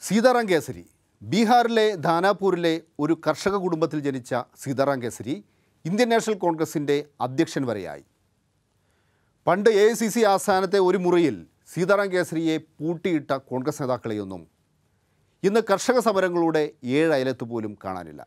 സീതാറാം കേസരി ബീഹാറിലെ ധാനാപൂരിലെ ഒരു കർഷക കുടുംബത്തിൽ ജനിച്ച സീതാറാം കേസരി ഇന്ത്യൻ നാഷണൽ കോൺഗ്രസിൻ്റെ അധ്യക്ഷൻ വരെയായി പണ്ട് എ ഐ സി സി ആസ്ഥാനത്തെ ഒരു മുറിയിൽ സീതാറാം കേസരിയെ പൂട്ടിയിട്ട കോൺഗ്രസ് നേതാക്കളെയൊന്നും ഇന്ന് കർഷക സമരങ്ങളുടെ ഏഴ് അയലത്ത് പോലും കാണാനില്ല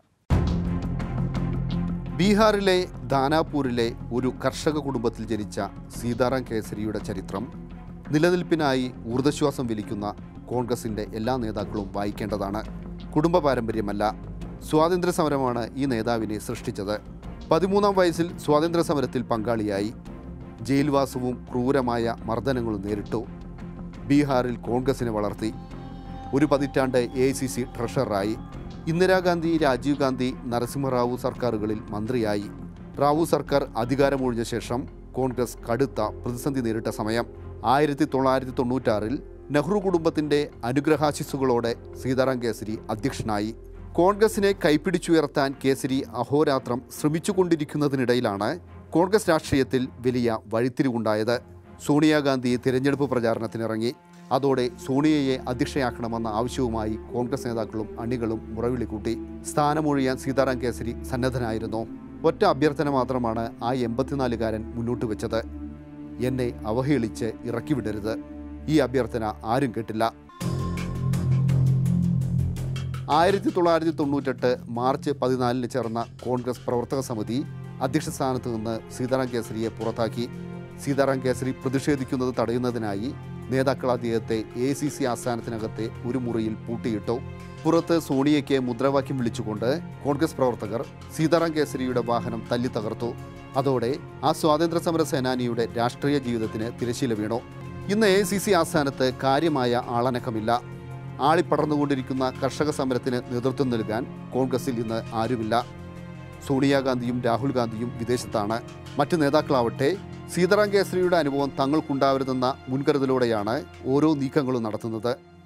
ബീഹാറിലെ ദാനാപൂരിലെ ഒരു കർഷക കുടുംബത്തിൽ ജനിച്ച സീതാറാം കേസരിയുടെ ചരിത്രം നിലനിൽപ്പിനായി ഊർജ്ജശ്വാസം വലിക്കുന്ന കോൺഗ്രസിൻ്റെ എല്ലാ നേതാക്കളും വായിക്കേണ്ടതാണ് കുടുംബ പാരമ്പര്യമല്ല സ്വാതന്ത്ര്യ സമരമാണ് ഈ നേതാവിനെ സൃഷ്ടിച്ചത് പതിമൂന്നാം വയസ്സിൽ സ്വാതന്ത്ര്യ സമരത്തിൽ പങ്കാളിയായി ജയിൽവാസവും ക്രൂരമായ മർദ്ദനങ്ങളും നേരിട്ടു ബീഹാറിൽ കോൺഗ്രസിനെ വളർത്തി ഒരു പതിറ്റാണ്ട് എ ഐ സി സി ട്രഷററായി ഇന്ദിരാഗാന്ധി രാജീവ് ഗാന്ധി നരസിംഹറാവു സർക്കാരുകളിൽ മന്ത്രിയായി റാവു സർക്കാർ അധികാരമൊഴിഞ്ഞ ശേഷം കോൺഗ്രസ് കടുത്ത പ്രതിസന്ധി നേരിട്ട സമയം ആയിരത്തി തൊള്ളായിരത്തി തൊണ്ണൂറ്റാറിൽ നെഹ്റു കുടുംബത്തിൻ്റെ അനുഗ്രഹാശിസ്സുകളോടെ സീതാറാം കേസരി അധ്യക്ഷനായി കോൺഗ്രസിനെ കൈപ്പിടിച്ചുയർത്താൻ കേസരി അഹോരാത്രം ശ്രമിച്ചുകൊണ്ടിരിക്കുന്നതിനിടയിലാണ് കോൺഗ്രസ് രാഷ്ട്രീയത്തിൽ വലിയ വഴിത്തിരിവുണ്ടായത് സോണിയാഗാന്ധി തിരഞ്ഞെടുപ്പ് പ്രചാരണത്തിനിറങ്ങി അതോടെ സോണിയയെ അധ്യക്ഷയാക്കണമെന്ന ആവശ്യവുമായി കോൺഗ്രസ് നേതാക്കളും അണികളും മുറവിളി കൂട്ടി സ്ഥാനമൊഴിയാൻ സീതാറാം കേസരി സന്നദ്ധനായിരുന്നു ഒറ്റ അഭ്യർത്ഥന മാത്രമാണ് ആ എൺപത്തിനാലുകാരൻ മുന്നോട്ട് വെച്ചത് എന്നെ അവഹേളിച്ച് ഇറക്കിവിടരുത് ഈ അഭ്യർത്ഥന ആരും കേട്ടില്ല ആയിരത്തി തൊള്ളായിരത്തി തൊണ്ണൂറ്റെട്ട് മാർച്ച് പതിനാലിന് ചേർന്ന കോൺഗ്രസ് പ്രവർത്തക സമിതി അധ്യക്ഷ സ്ഥാനത്ത് നിന്ന് സീതാറാം കേസരിയെ പുറത്താക്കി സീതാറാം കേസരി പ്രതിഷേധിക്കുന്നത് തടയുന്നതിനായി നേതാക്കൾ അദ്ദേഹത്തെ എ സി സി ആസ്ഥാനത്തിനകത്തെ ഒരു മുറിയിൽ പൂട്ടിയിട്ടു പുറത്ത് സോണിയയ്ക്ക് മുദ്രാവാക്യം വിളിച്ചുകൊണ്ട് കോൺഗ്രസ് പ്രവർത്തകർ സീതാറാം കേസരിയുടെ വാഹനം തല്ലി തകർത്തു അതോടെ ആ സ്വാതന്ത്ര്യ സമര സേനാനിയുടെ രാഷ്ട്രീയ ജീവിതത്തിന് തിരശീല വീണു ഇന്ന് എ സി സി ആസ്ഥാനത്ത് കാര്യമായ ആളനക്കമില്ല ആളിപ്പടർന്നുകൊണ്ടിരിക്കുന്ന കർഷക സമരത്തിന് നേതൃത്വം നൽകാൻ കോൺഗ്രസിൽ ഇന്ന് ആരുമില്ല സോണിയാഗാന്ധിയും രാഹുൽ ഗാന്ധിയും വിദേശത്താണ് മറ്റ് നേതാക്കളാവട്ടെ സീതാറാം കേസരിയുടെ അനുഭവം തങ്ങൾക്കുണ്ടാവരുതെന്ന മുൻകരുതലോടെയാണ് ഓരോ നീക്കങ്ങളും നടത്തുന്നത്